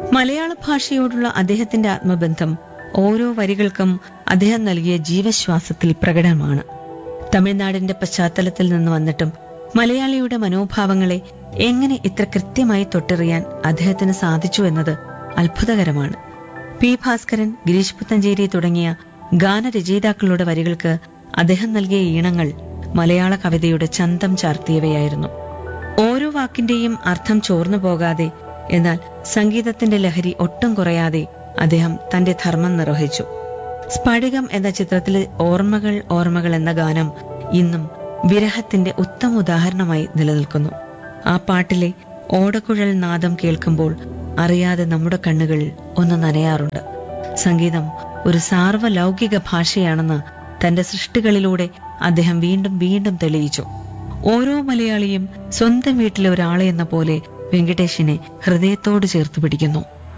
മലയാള ഭാഷയോടുള്ള അദ്ദേഹത്തിന്റെ ആത്മബന്ധം ഓരോ വരികൾക്കും അദ്ദേഹം നൽകിയ ജീവശ്വാസത്തിൽ പ്രകടമാണ് തമിഴ്നാടിന്റെ പശ്ചാത്തലത്തിൽ നിന്ന് വന്നിട്ടും മലയാളിയുടെ മനോഭാവങ്ങളെ എങ്ങനെ ഇത്ര കൃത്യമായി തൊട്ടെറിയാൻ അദ്ദേഹത്തിന് സാധിച്ചു എന്നത് അത്ഭുതകരമാണ് പി ഭാസ്കരൻ ഗിരീഷ് പുത്തഞ്ചേരി തുടങ്ങിയ ഗാനരചയിതാക്കളുടെ വരികൾക്ക് അദ്ദേഹം നൽകിയ ഈണങ്ങൾ മലയാള കവിതയുടെ ചന്തം ചാർത്തിയവയായിരുന്നു ഓരോ വാക്കിന്റെയും അർത്ഥം ചോർന്നു പോകാതെ എന്നാൽ സംഗീതത്തിന്റെ ലഹരി ഒട്ടും കുറയാതെ അദ്ദേഹം തന്റെ ധർമ്മം നിർവഹിച്ചു സ്ഫടികം എന്ന ചിത്രത്തിലെ ഓർമ്മകൾ ഓർമ്മകൾ എന്ന ഗാനം ഇന്നും വിരഹത്തിന്റെ ഉത്തമ ഉദാഹരണമായി നിലനിൽക്കുന്നു ആ പാട്ടിലെ ഓടക്കുഴൽ നാദം കേൾക്കുമ്പോൾ അറിയാതെ നമ്മുടെ കണ്ണുകൾ ഒന്ന് നനയാറുണ്ട് സംഗീതം ഒരു സാർവലൗകിക ഭാഷയാണെന്ന് തന്റെ സൃഷ്ടികളിലൂടെ അദ്ദേഹം വീണ്ടും വീണ്ടും തെളിയിച്ചു ഓരോ മലയാളിയും സ്വന്തം വീട്ടിലെ ഒരാളെ എന്ന പോലെ വെങ്കടേഷിനെ ഹൃദയത്തോട് ചേർത്ത് പിടിക്കുന്നു